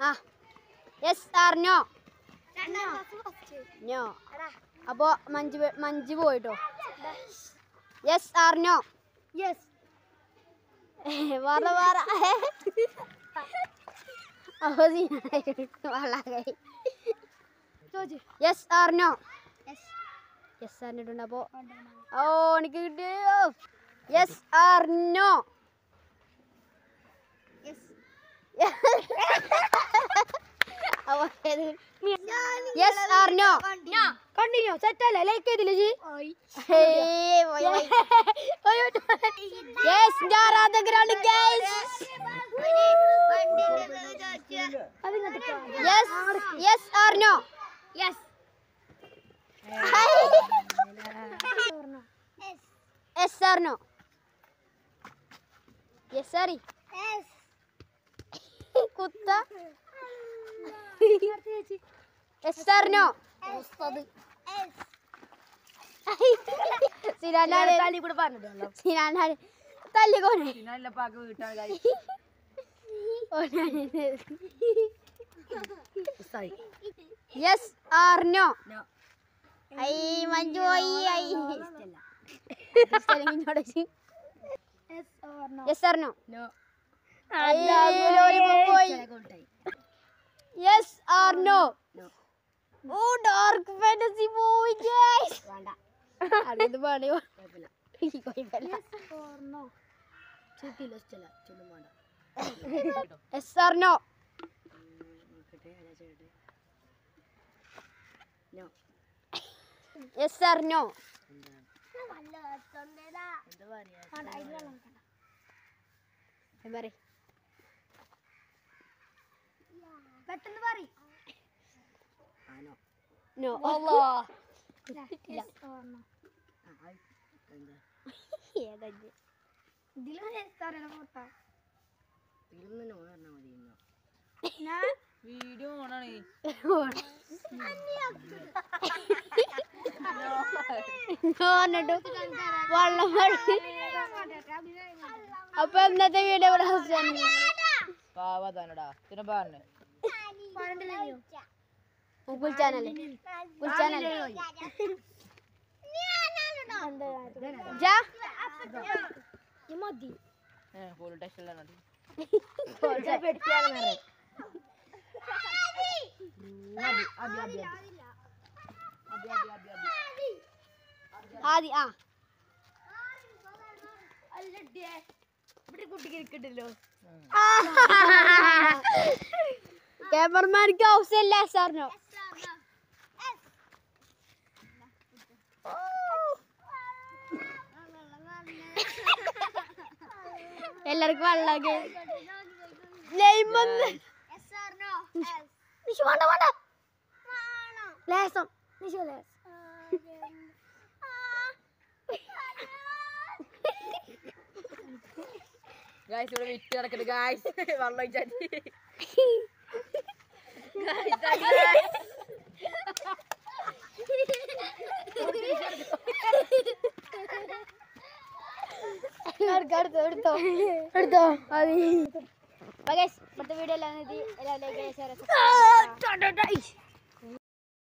ആ yes or no no അപ്പോൾ മഞ്ജു വേ- മഞ്ജു പോയിട്ടോ യെസ് ആർ നോ യെസ് പറ പറ അപ്പോൾ വളാകായി ചോദിച്ചു yes or no yes or ഇട്ടുണ്ട് അപ്പോൾ ഓ എനിക്ക് കിട്ടിയോ yes or no yes or no continue set അല്ലേ ലൈക്ക് ചെയ്തില്ലേ ജി യെസ് ഞാൻ ആരാധകരാണ് guys yes yes or no yes yes or no yes sorry കുത്ത യെസ് ആർ നോ സിനാനാണ് തലി കൂടെ പറഞ്ഞിട്ടുണ്ടല്ലോ സിനാനാണ് തല്ലിക്കോനെ നല്ല പാക്ക് വീട്ടാണ് യെസ് ആർ നോ ഐ മഞ്ജു പോയി ഐ yes or no yes or no ഓ ഡാർക്ക് ഫാന്റസി മൂവി ഗൈസ് അത് പണിയോ കുഴപ്പമില്ല yes or no yes or no പറ പെട്ടെന്ന് പറ നോ ഏതഞ്ച് വീഡിയോ ഓണാണ് പറഞ്ഞിട്ട് വെള്ളം മഴ അപ്പൊ ഇന്നത്തെ വീഡിയോ ഇവിടെ അവസാനിക്കും പാവതാനടാ പിന്നെ പറഞ്ഞു ഫുൾ ചാനൽ ഫുൾ ചാനൽ ജാ മതി ഫുൾ ടെസ്റ്റിലാണ് ആദി ആ ഇവിടെ കുട്ടിക്ക് ഇരിക്കണ്ടല്ലോ ക്യാമറമാർക്ക് ആവശ്യമില്ല സാറിനോ എല്ലാവർക്കും വെള്ളാക്കി ലൈമൊന്ന് നിഷു വേണ്ട വേണ്ട ലേസം നിഷു ലേസം ഗായ്സ് ഇവിടെ വിറ്റ് കിടക്കുന്നത് ഗായ്സ് വെള്ളം ഒഴിച്ചാൽ എടുത്തോ എടുത്തോ എടുത്തോ എടുത്തോ അത് ഇവിടുത്തെ വീഡിയോ എല്ലാം എല്ലാവരും